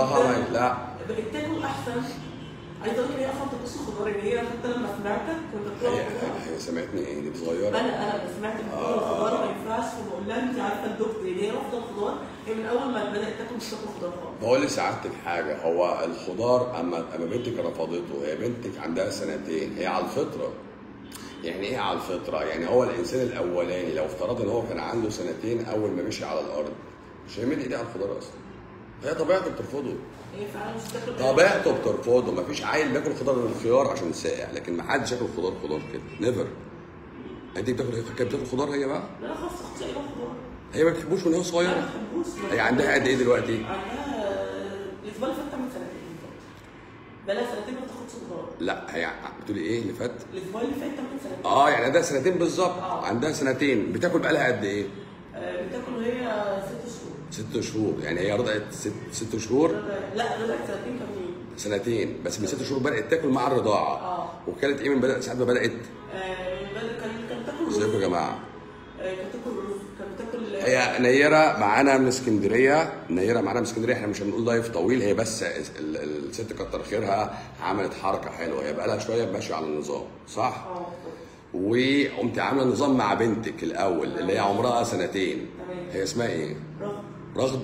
عمرها ما لا بقت تاكل احسن عايزه اقول لك هي اصلا تاكلش خضار يعني هي حتى لما سمعتك كنت بتقول هي هي سمعتني ايه دي صغيره انا انا سمعت بتقول الخضار ما ينفعش فبقول لها انت عارفه الدكتور يعني هي رافضه الخضار هي من اول ما بدات تاكل مش تاكل خضار خالص بقول لسعادتك حاجه هو الخضار اما اما بنتك رفضته هي بنتك عندها سنتين هي على الفطره يعني ايه على الفطره؟ يعني هو الانسان الاولاني لو افترض ان هو كان عنده سنتين اول ما مشي على الارض مش هيمد ايديه على الخضار اصلا هي طبيعته بترفضه هي فعلا مش تاكل طبيعته بترفضه مفيش عيل بياكل خضار من الخيار عشان ساقع لكن ما حدش ياكل خضار خضار كده نيفر انت بتاكل كانت بتاكل خضار هي بقى لا خلاص اختي ايه خضار هي ما بتحبوش من هي لا ما صغيره بحبوش هي عندها قد ايه دلوقتي عندها الاسبوع اللي فات من سنتين بقالها سنتين ما بتاخدش خضار لا هي بتقولي ايه اللي فات الاسبوع اللي فات من سنتين اه يعني عندها سنتين بالظبط آه. عندها سنتين بتاكل بقالها قد ايه آه، بتاكل وهي ست شهور ست شهور يعني هي رضعت ست, ست شهور لا رجعت سنتين كاملين سنتين بس من ست شهور بدات تاكل مع الرضاعه اه وكانت ايه من بدات ساعات ما بدات آه، بدأ- كان كانت بتاكل رز ازيكم يا جماعه آه، كانت بتاكل رز كانت بتاكل هي نيره معانا من اسكندريه نيره معانا من اسكندريه احنا مش هنقول لايف طويل هي بس ال- ال- الست كتر خيرها عملت حركه حلوه هي بقالها شويه ماشيه على النظام صح اه وقمت عامله نظام مع بنتك الاول اللي هي عمرها سنتين تمام. هي اسمها ايه رغم رغد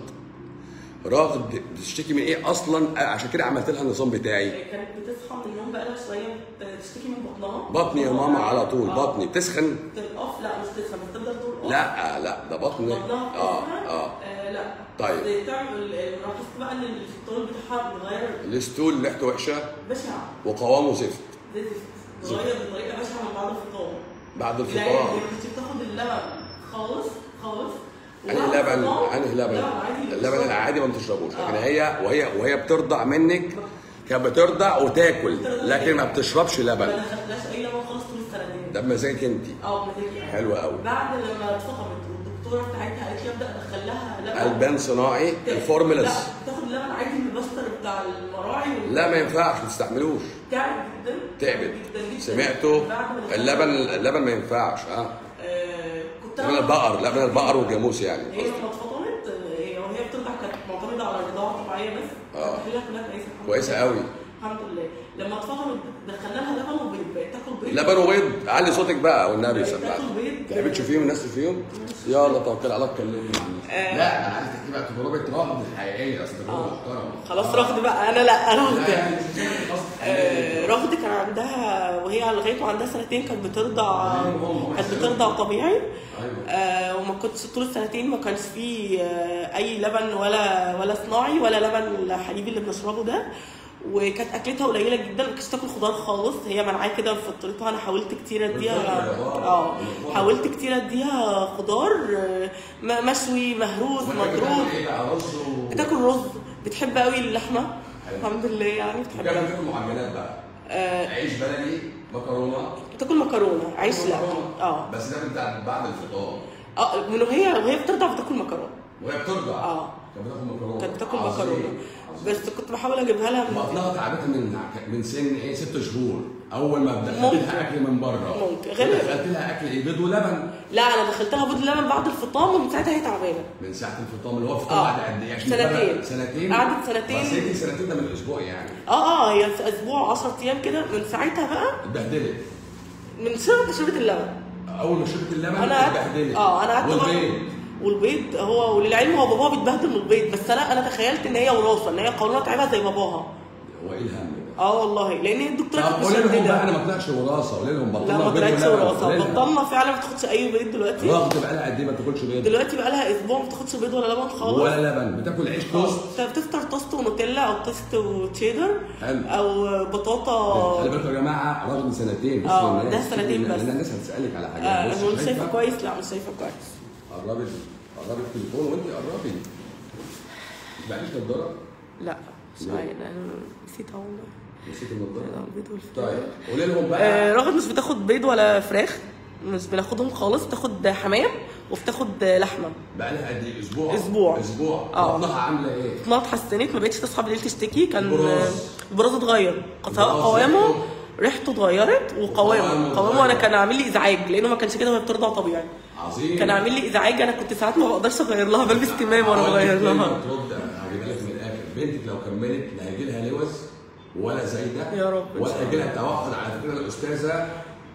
رغد بتشتكي من ايه اصلا عشان كده عملت لها النظام بتاعي كانت بتصحى من النوم بقالها شويه تشتكي من بطنها بطني يا ماما على طول آه. بطني بتسخن تقف لا مش تسخن بس تفضل تقول أوف. لا لا ده بطني بطنها اه بتسخن. اه آه، لا طيب. بس تعمل لاحظت بقى ان الفطار بتاعها متغير الستول ريحته وحشه بشع وقوامه زفت زي الزفت. متغير بطريقه بشعه من بعد الفطار بعد يعني الفطار هي ما كانتش بتاخد اللبن خالص خالص انهي وبعد لبن الفطار- انهي لبن لبن عادي اللبن العادي ما بتشربوش لكن آه. هي وهي وهي بترضع منك كانت بترضع وتاكل لكن ما بتشربش ما لبن دخلناش اي لبن خالص طول السنتين ده بمزاجك انت اه بمزاجي أنا. حلو قوي. بعد لما اتفطمت والدكتوره بتاعتها قالت لي ابدا ادخل لها لبن البان صناعي الفورمولاز لا بتاخد لبن عادي من البستر بتاع المراعي وال- لا ما ينفعش ما تستحملوش تعبت جدا تعبت جدا جدا سمعتوا بعد ما دخلت- اللبن اللبن ما ينفعش ها آه، كنت لبن البقر لبن البقر والجاموس يعني هي لما اتفطمت آه، هي وهي بترضع كانت معتمده على الرضاعه الطبيعيه بس آه. كانت كلها كلها كويسه الحمد كويسه لله. قوي الحمد لله لما اتفطمت دخلنا لها لبن وبيض بقت تاكل بيض لبن وبيض علي صوتك بقى والنبي بقت سمعت تاكل بيض تحبي تشوفيهم الناس تشوفيهم يلا توكل على الله اتكلمي لا انا عايز تحكي بقى تجربه رغد الحقيقيه اصل تجربه محترمه خلاص رغد بقى انا لا انا لا، رغد يعني خلاص. آه، رغد كان عندها وهي لغايه وعندها سنتين كانت بترضع كانت بترضع طبيعي آه، وما كنتش طول السنتين ما كانش فيه آه، اي لبن ولا ولا صناعي ولا لبن الحليب اللي بنشربه ده وكانت اكلتها قليله جدا ما كانتش تاكل خضار خالص هي منعاه كده في فطرتها انا حاولت كتير اديها اه حاولت كتير اديها خضار آه، م- مشوي مهروس مضروب ايه بقى رز و بتاكل رز بتحب قوي اللحمه الحمد لله يعني وكان بتحبها بتاكل معجنات بقى آه، عيش بلدي مكرونه بتاكل مكرونه عيش لا مكرونة. اه بس ده بتاع بعد الفطار اه من وهي وهي بترضع بتاكل مكرونه وهي بترضع اه كانت بتاكل مكرونه كانت بتاكل عظيم. مكرونه عظيم. بس كنت بحاول اجيبها لها من بطنها تعبتها من من سن ايه ست شهور اول ما دخلت ممكن. لها اكل من بره ممكن. غالبا. دخلت لها اكل ايه بيض ولبن لا انا دخلت لها بيض لبن بعد الفطام ومن ساعتها هي تعبانه من ساعه الفطام اللي هو الفطام آه. بعد قد ايه عشان سنتين. البلد- سنتين قعدت سنتين. بس هي سنتين ده من الاسبوع يعني اه اه هي في اسبوع 10 ايام كده من ساعتها بقى اتبهدلت من شرب شربت اللبن اول ما شربت اللبن انا قعدت اتبهدلت اه انا قعدت بقى- والبيض والبيض هو وللعلم هو باباها بيتبهدل من البيض بس انا انا تخيلت ان هي وراثه ان هي قولونها تعبها زي باباها هو ايه الهم ده؟ اه والله لان هي الدكتوره طب كانت قول لهم مشددة. بقى انا ما طلعش وراثه قول لهم لا بطلنا ما بيض طلعتش ولبن. وراثه قول لهم. بطلنا فعلا ما تاخدش اي بيض دلوقتي رغد بقى لها قد ايه ما بتاكلش بيض دلوقتي بقى لها اسبوع ما بتاخدش بيض ولا لبن خالص ولا لبن بتاكل عيش توست انت بتفطر توست ونوتيلا او توست وتشيدر حلو. او بطاطا خلي بالكم يا جماعه رغد سنتين بصوا اه، الناس. ده سنتين لأن بس. الناس هتسالك على حاجه آه بص، انا مش شايفه شايفة؟ كويس لا مش شايفه كويس قربي قربي التليفون وانت قربي معلش نضاره لا مش عارفه انا نسيت اهو نسيت النضاره البيض والفراخ طيب قولي لهم بقى آه رغد مش بتاخد بيض ولا فراخ مش بناخدهم خالص بتاخد حمام وبتاخد لحمه بقى لها قد ايه اسبوع أسبوع. اسبوع اه. بطنها عامله ايه بطنها اتحسنت ما بقتش تصحى بالليل تشتكي كان البراز. البراز اتغير سواء البراز قوامه ريحته. ريحته اتغيرت وقوامه وقوامه قوامه انا اتغير. كان عامل لي ازعاج لانه ما كانش كده وهي بترضع طبيعي عظيم كان عامل لي ازعاج انا كنت ساعات ما بقدرش اغير لها بلبس كمام وانا هقول لك بغير كلمة لها ترد هجيبها لك من الاخر بنتك لو كملت لا هيجي لها لوز ولا زايده يا رب إن ولا شاء هيجي لها توحد على فكره الاستاذه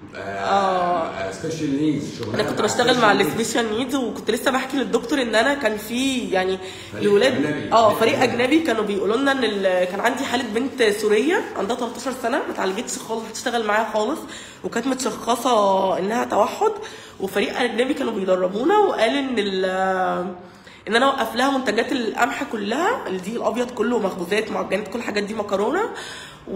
آه. سبيشال نيدز انا كنت بشتغل مع السبيشال نيدز وكنت لسه بحكي للدكتور ان انا كان في يعني فريق الولاد أجنبي. اه فريق اجنبي كانوا بيقولوا لنا ان ال- كان عندي حاله بنت سوريه عندها 13 سنه ما اتعالجتش خالص هتشتغل معايا خالص وكانت متشخصه انها توحد وفريق اجنبي كانوا بيدربونا وقال ان ال ان انا اوقف لها منتجات القمح كلها الدقيق الابيض كله مخبوزات معجنات كل الحاجات دي مكرونه و...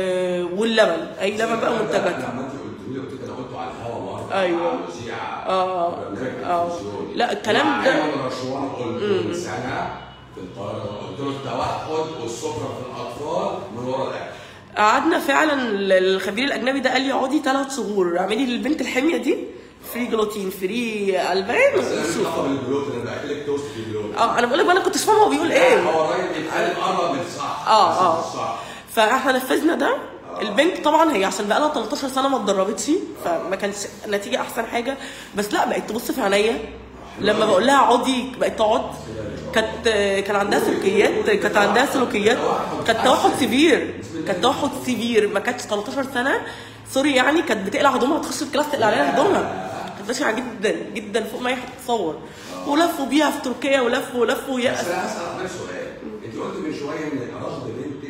واللبن اي لبن بقى منتجات لما انت قلت لي قلت لك انا قلته على الهوا مره أيوة. مع مذيعة آه. برنامج آه. تلفزيوني. لا، الكلام مع ده- ايمن رشوان قلته من سنه في القاهره قلت له التوحد والسكر في الاطفال من ورا الاكل قعدنا فعلا الخبير الاجنبي ده قال لي اقعدي ثلاث شهور اعملي للبنت الحميه دي فري جلوتين فري البان بس انا مش وشوفي. باخد الجلوتين انا باكلك توست بالجلوتين اه انا بقول لك بقى انا كنتش فاهمه هو بيقول ايه هو الراجل بيتكلم قرب من الصح آه، بس آه. مش صح فاحنا نفذنا ده البنت طبعا هي عشان بقى لها 13 سنه ما اتدربتش فما كانش النتيجه احسن حاجه بس لا بقت تبص في عينيا لما بقول لها اقعدي بقت تقعد كانت كان عندها سلوكيات كانت عندها سلوكيات كانت توحد سيفير كانت توحد سيفير ما كانتش 13 سنه سوري يعني كانت بتقلع هدومها تخش الكلاس تقلع عليها هدومها كانت بشعه جدا جدا فوق ما هي هتتصور ولفوا بيها في تركيا ولفوا ولفوا بس يأس انا هسال حضرتك سؤال انت قلت من شويه ان رغد بنتك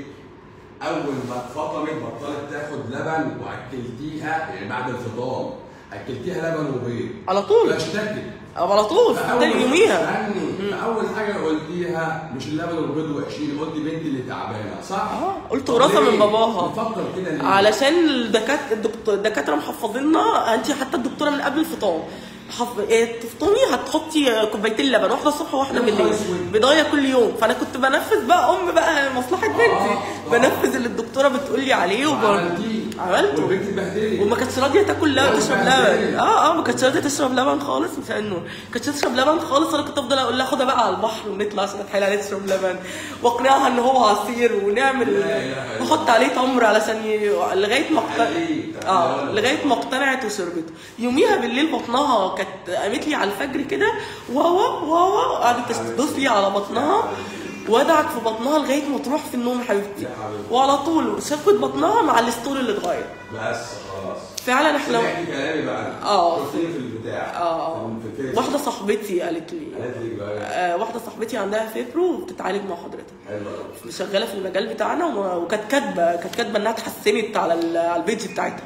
اول ما اتفطمت بطلت تاخد لبن واكلتيها يعني بعد الفطام اكلتيها لبن وبيض على طول فاشتكت على طول فأول- تاني يوميها استني فاول حاجه قلتيها مش اللبن والبيض وحشين قلت بنتي اللي تعبانه صح؟ اه قلت طب وراثه ليه؟ من باباها بفكر كده ليه؟ علشان الدكاتره الدكتور الدكاتره محفظيننا انت حتى الدكتوره من قبل الفطام حف... إيه، تفطمي هتحطي كوبايتين لبن واحده الصبح وواحده يا نهار بالليل أسود. بضايه كل يوم فانا كنت بنفذ بقى ام بقى مصلحه بنتي آه. بنفذ اللي الدكتوره بتقول لي عليه وب... وعملتيه عملته والبنت اتبهدلت وما كانتش راضيه تاكل لبن والله تشرب بهدلت. لبن اه اه ما كانتش راضيه تشرب لبن خالص مساء النور ما كانتش تشرب لبن خالص انا كنت افضل اقول لها خدها بقى على البحر ونطلع عشان اتحايل عليها تشرب لبن واقنعها ان هو عصير ونعمل لا إله إلا نحط عليه تمر علشان ي... لغايه ما اقتنعت عليه. اه لغايه ما اقتنعت وشربته يوميها بالليل بطنها كانت قامت لي على الفجر كده واوا واوا قعدت تدوس لي على بطنها وادعك في بطنها لغايه ما تروح في النوم حبيبتي يا حبيبتي. وعلى طول شفت بطنها مع الستول اللي اتغير بس خلاص فعلا احنا سمعتي كلامي بقى آه. شفتني في البتاع اه في الفيس. واحده صاحبتي قالت لي قالت لي بقى آه واحده صاحبتي عندها فيبرو وبتتعالج مع حضرتك حلو قوي شغاله في المجال بتاعنا وما- وكانت كاتبه كانت كاتبه انها اتحسنت على ال- على البيج بتاعتها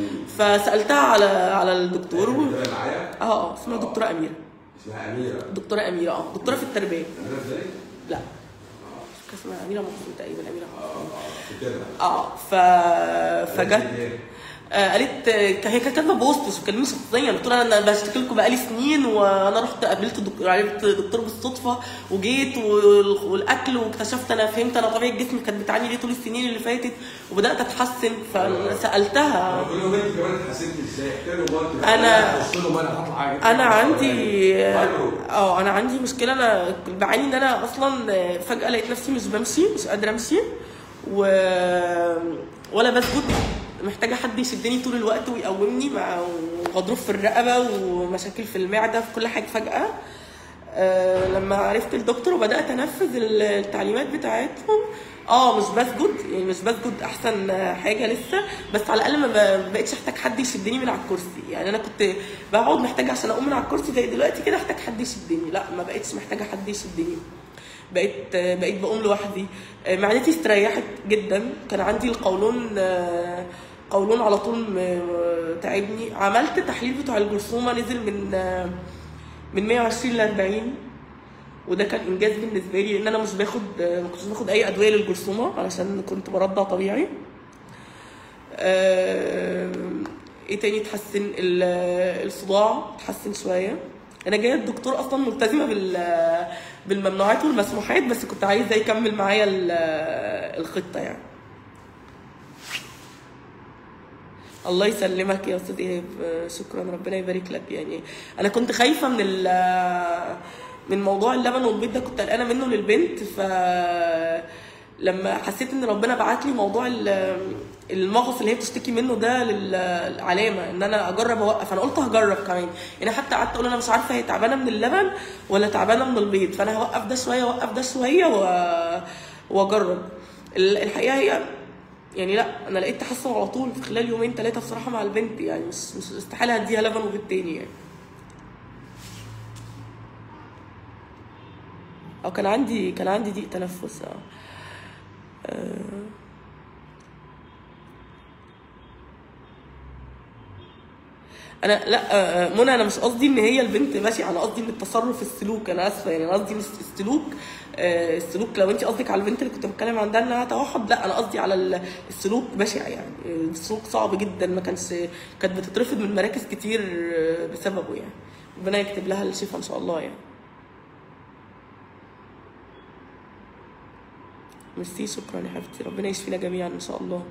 فسالتها على على الدكتور و... كده معايا اه اه اسمها دكتوره اميره اسمها اميره دكتوره اميره اه دكتوره في التربيه اميره ازاي؟ لا مش كان اسمها اميره مقصود تقريبا اميره مقصود. كده اه ف فجت آه قالت آه، هي كانت كاتبه بوست مش بتكلمني شخصيا قلت لها انا بشتكي لكم بقالي سنين وانا رحت قابلت دكتور عرفت دكتور بالصدفه وجيت وال- والاكل واكتشفت انا فهمت انا طبيعه جسمي كانت بتعاني ليه طول السنين اللي فاتت وبدات اتحسن فسالتها قول لهم انت كمان اتحسنت ازاي؟ احكي لهم برضه أنا- بص لهم انا هطلع حاجه انا عندي فايبرو. اه انا عندي مشكله انا بعاني ان انا اصلا فجاه لقيت نفسي مش بمشي مش قادره امشي و ولا بسجد محتاجه حد يشدني طول الوقت ويقومني مع وغضروف في الرقبه ومشاكل في المعده في كل حاجه فجاه آه، لما عرفت الدكتور وبدات انفذ التعليمات بتاعتهم اه مش بسجد يعني مش بسجد احسن حاجه لسه بس على الاقل ما ب- بقتش احتاج حد يشدني من على الكرسي يعني انا كنت بقعد محتاجه عشان اقوم من على الكرسي زي دلوقتي كده احتاج حد يشدني لا ما بقتش محتاجه حد يشدني بقيت بقيت بقوم لوحدي آه، معدتي استريحت جدا كان عندي القولون آه، قولون على طول م- تعبني عملت تحليل بتاع الجرثومه نزل من آه، من 120 ل 40 وده كان انجاز بالنسبه لي لان انا مش باخد ما كنتش باخد اي ادويه للجرثومه علشان كنت برضع طبيعي آه، ايه تاني اتحسن ال- الصداع اتحسن شويه انا جايه الدكتور اصلا ملتزمه بال بالممنوعات والمسموحات بس كنت عايزه يكمل معايا ال- الخطه يعني الله يسلمك يا استاذ ايهاب شكرا ربنا يبارك لك يعني انا كنت خايفه من ال من موضوع اللبن والبيض ده كنت قلقانه منه للبنت ف لما حسيت ان ربنا بعت لي موضوع ال- المغص اللي هي بتشتكي منه ده للعلامه ان انا اجرب اوقف انا قلت هجرب كمان يعني حتى قعدت اقول انا مش عارفه هي تعبانه من اللبن ولا تعبانه من البيض فانا هوقف ده شويه اوقف ده شويه و... واجرب ال- الحقيقه هي يعني لا انا لقيت تحسن على طول في خلال يومين ثلاثه بصراحه مع البنت يعني مش مش استحاله اديها لبن وبيت تاني يعني او كان عندي كان عندي ضيق تنفس اه آه. انا لا آه، آه، منى انا مش قصدي ان هي البنت ماشيه انا قصدي ان التصرف السلوك انا اسفه يعني انا قصدي إن السلوك آه، السلوك لو انت قصدك على البنت اللي كنت بتكلم عندها انها توحد لا انا قصدي على ال- السلوك بشع يعني آه، السلوك صعب جدا ما كانش كانت بتترفض من مراكز كتير آه، بسببه يعني ربنا يكتب لها الشفاء ان شاء الله يعني ميرسي شكرا يا حبيبتي ربنا يشفينا جميعا ان شاء الله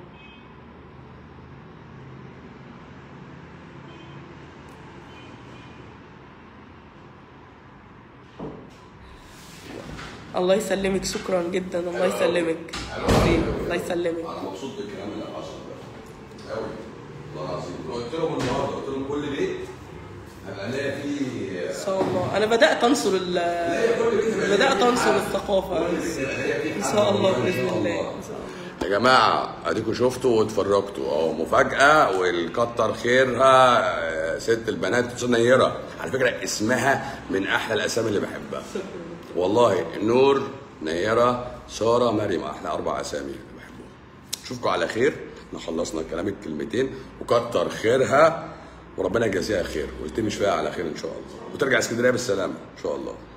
الله يسلمك شكرا جدا الله يسلمك الله يسلمك انا مبسوط بالكلام اللي حصل ده قوي والله العظيم قلت لهم النهارده قلت لهم كل بيت هبقى الاقي فيه ان شاء الله انا بدات انصر ال بدات انصر الثقافه ان شاء الله باذن الله ان شاء الله يا جماعة اديكوا شفتوا واتفرجتوا اهو مفاجأة والكتر خيرها آه، ست البنات أستاذة نيرة على فكرة اسمها من أحلى الأسامي اللي بحبها والله نور نيرة سارة مريم أحلى أربع أسامي اللي بحبهم أشوفكم على خير احنا خلصنا كلام الكلمتين وكتر خيرها وربنا يجازيها خير والتمش فيها على خير إن شاء الله وترجع اسكندرية بالسلامة إن شاء الله